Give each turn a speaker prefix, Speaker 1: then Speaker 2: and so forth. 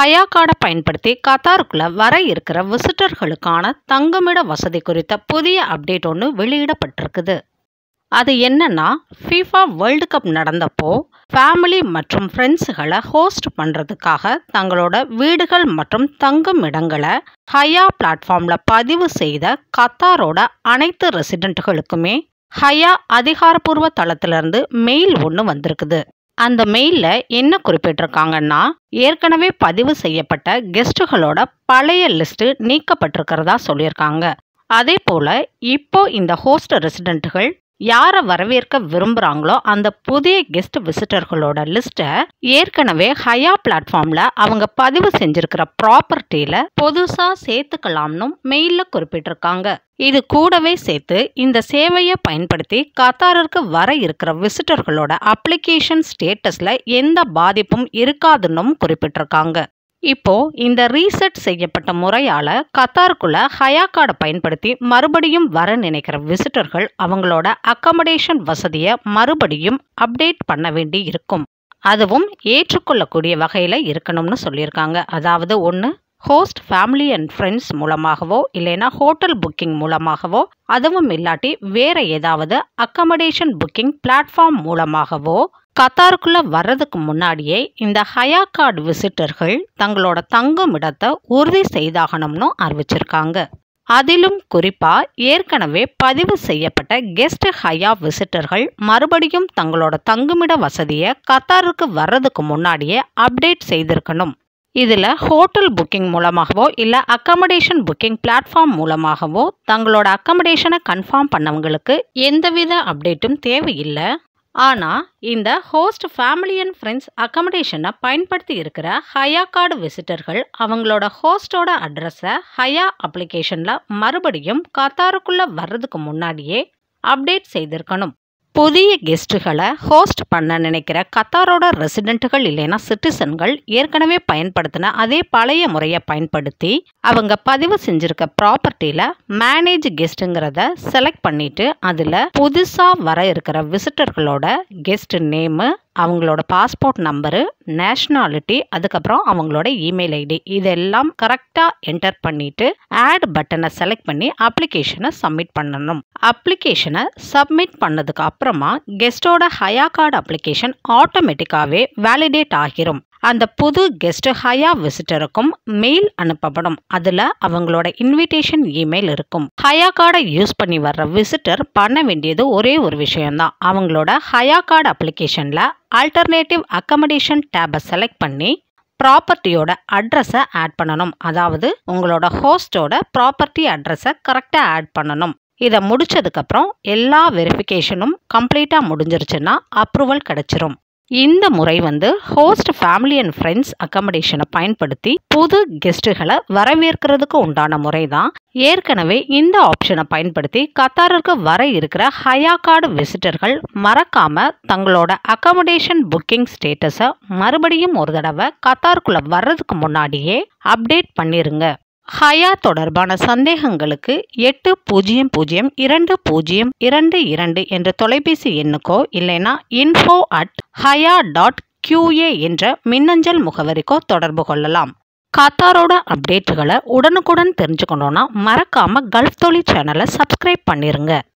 Speaker 1: ஹயா கார்டை பயன்படுத்தி கத்தாருக்குள்ள வர இருக்கிற விசிட்டர்களுக்கான தங்குமிட வசதி குறித்த புதிய அப்டேட் ஒன்று வெளியிடப்பட்டிருக்குது அது என்னன்னா ஃபீஃபா வேர்ல்டு கப் நடந்தப்போ ஃபேமிலி மற்றும் ஃப்ரெண்ட்ஸுகளை ஹோஸ்ட் பண்ணுறதுக்காக தங்களோட வீடுகள் மற்றும் தங்கும் இடங்களை ஹயா பிளாட்ஃபார்மில் பதிவு செய்த கத்தாரோட அனைத்து ரெசிடெண்ட்டுகளுக்குமே ஹயா அதிகாரப்பூர்வ தளத்திலிருந்து மெயில் ஒன்று வந்திருக்குது அந்த மெயிலில் என்ன குறிப்பிட்டிருக்காங்கன்னா ஏற்கனவே பதிவு செய்யப்பட்ட கெஸ்ட்டுகளோட பழைய லிஸ்ட்டு நீக்கப்பட்டிருக்கிறதா சொல்லியிருக்காங்க அதே போல் இப்போ இந்த ஹோஸ்ட் ரெசிடெண்ட்டுகள் யாரை வரவேற்க விரும்புகிறாங்களோ அந்த புதிய கெஸ்ட் விசிட்டர்களோட லிஸ்ட்டை ஏற்கனவே ஹயா பிளாட்ஃபார்மில் அவங்க பதிவு செஞ்சிருக்கிற ப்ராப்பர்ட்டியில் புதுசாக சேர்த்துக்கலாம்னு மெயிலில் குறிப்பிட்டிருக்காங்க இது கூடவே சேர்த்து இந்த சேவையை பயன்படுத்தி கத்தாருக்கு வர இருக்கிற விசிட்டர்களோட அப்ளிகேஷன் ஸ்டேட்டஸில் எந்த பாதிப்பும் இருக்காதுன்னும் குறிப்பிட்டிருக்காங்க இப்போ இந்த ரீசெட் செய்யப்பட்ட முறையால கத்தாருக்குள்ள ஹயா கார்டை பயன்படுத்தி மறுபடியும் வர நினைக்கிற விசிட்டர்கள் அவங்களோட அக்கமடேஷன் வசதியை மறுபடியும் அப்டேட் பண்ண வேண்டி இருக்கும் அதுவும் ஏற்றுக்கொள்ளக்கூடிய வகையில் இருக்கணும்னு சொல்லியிருக்காங்க அதாவது ஒன்று ஹோஸ்ட் ஃபேமிலி அண்ட் ஃப்ரெண்ட்ஸ் மூலமாகவோ இல்லைன்னா ஹோட்டல் புக்கிங் மூலமாகவோ அதுவும் இல்லாட்டி வேற ஏதாவது அக்கமடேஷன் புக்கிங் பிளாட்ஃபார்ம் மூலமாகவோ கத்தாருக்குள்ள வர்றதுக்கு முன்னாடியே இந்த ஹயா கார்டு விசிட்டர்கள் தங்களோட தங்கும் இடத்தை உறுதி செய்தாகணும்னு அறிவிச்சிருக்காங்க அதிலும் குறிப்பா ஏற்கனவே பதிவு செய்யப்பட்ட கெஸ்ட் ஹயா விசிட்டர்கள் மறுபடியும் தங்களோட தங்குமிட வசதியை கத்தாருக்கு வர்றதுக்கு முன்னாடியே அப்டேட் செய்திருக்கணும் இதில் ஹோட்டல் புக்கிங் மூலமாகவோ இல்லை அக்கமடேஷன் புக்கிங் பிளாட்ஃபார்ம் மூலமாகவோ தங்களோட அக்கமடேஷனை கன்ஃபார்ம் பண்ணவங்களுக்கு எந்தவித அப்டேட்டும் தேவையில்லை ஆனால் இந்த ஹோஸ்ட் ஃபேமிலி அண்ட் ஃப்ரெண்ட்ஸ் அக்கமடேஷனை பயன்படுத்தி இருக்கிற ஹயா கார்டு விசிட்டர்கள் அவங்களோட ஹோஸ்டோட அட்ரஸை ஹயா அப்ளிகேஷனில் மறுபடியும் கத்தாருக்குள்ளே வர்றதுக்கு முன்னாடியே அப்டேட் செய்திருக்கணும் புதிய கெஸ்ட்டுகளை ஹோஸ்ட் பண்ண நினைக்கிற கத்தாரோட ரெசிடெண்ட்டுகள் இல்லைன்னா சிட்டிசன்கள் ஏற்கனவே பயன்படுத்தின அதே பழைய முறையை பயன்படுத்தி அவங்க பதிவு செஞ்சிருக்க ப்ராப்பர்ட்டியில் மேனேஜ் கெஸ்ட்டுங்கிறத செலக்ட் பண்ணிட்டு அதில் புதுசாக வர இருக்கிற விசிட்டர்களோட கெஸ்ட் நேமு அவங்களோட பாஸ்போர்ட் நம்பரு நேஷ்னாலிட்டி அதுக்கப்புறம் அவங்களோட இமெயில் ஐடி இதெல்லாம் கரெக்டாக என்டர் பண்ணிட்டு ஆட் பட்டனை செலக்ட் பண்ணி அப்ளிகேஷனை சப்மிட் பண்ணணும் அப்ளிகேஷனை சப்மிட் பண்ணதுக்கு அப்புறமா கெஸ்டோட ஹயா கார்டு அப்ளிகேஷன் ஆட்டோமேட்டிக்காகவே வேலிடேட் ஆகிரும் அந்த புது கெஸ்ட் ஹயா விசிட்டருக்கும் மெயில் அனுப்பப்படும் அதில் அவங்களோட இன்விடேஷன் இமெயில் இருக்கும் ஹயா கார்டை யூஸ் பண்ணி வர்ற விசிட்டர் பண்ண வேண்டியது ஒரே ஒரு விஷயம்தான் அவங்களோட ஹயா கார்டு அப்ளிகேஷனில் ஆல்டர்னேட்டிவ் அக்கமடேஷன் டேபை செலக்ட் பண்ணி ப்ராப்பர்ட்டியோட அட்ரஸை ஆட் பண்ணணும் அதாவது உங்களோட ஹோஸ்டோட ப்ராப்பர்ட்டி அட்ரஸை கரெக்டாக ஆட் பண்ணணும் இதை முடிச்சதுக்கப்புறம் எல்லா வெரிஃபிகேஷனும் கம்ப்ளீட்டாக முடிஞ்சிருச்சுன்னா அப்ரூவல் கிடைச்சிரும் இந்த முறை வந்து ஹோஸ்ட் ஃபேமிலி அண்ட் ஃப்ரெண்ட்ஸ் அக்கமடேஷனை பயன்படுத்தி புது கெஸ்ட்டுகளை வரவேற்கிறதுக்கு உண்டான முறை தான் ஏற்கனவே இந்த ஆப்ஷனை பயன்படுத்தி கத்தாருக்கு வர இருக்கிற ஹயா கார்டு விசிட்டர்கள் மறக்காம தங்களோட அக்கமடேஷன் புக்கிங் ஸ்டேட்டஸை மறுபடியும் ஒரு தடவை கத்தாருக்குள்ள வர்றதுக்கு முன்னாடியே அப்டேட் பண்ணிருங்க ஹயா தொடர்பான சந்தேகங்களுக்கு எட்டு பூஜ்ஜியம் பூஜ்ஜியம் இரண்டு பூஜ்ஜியம் இரண்டு இரண்டு என்ற தொலைபேசி எண்ணுக்கோ இல்லைனா info at Hayya dot QA என்ற மின்னஞ்சல் முகவரிக்கோ தொடர்பு கொள்ளலாம் காத்தாரோட அப்டேட்டுகளை உடனுக்குடன் தெரிஞ்சுக்கணுன்னா மறக்காம கல்ஃப் தொழில் சேனலை சப்ஸ்கிரைப் பண்ணிருங்க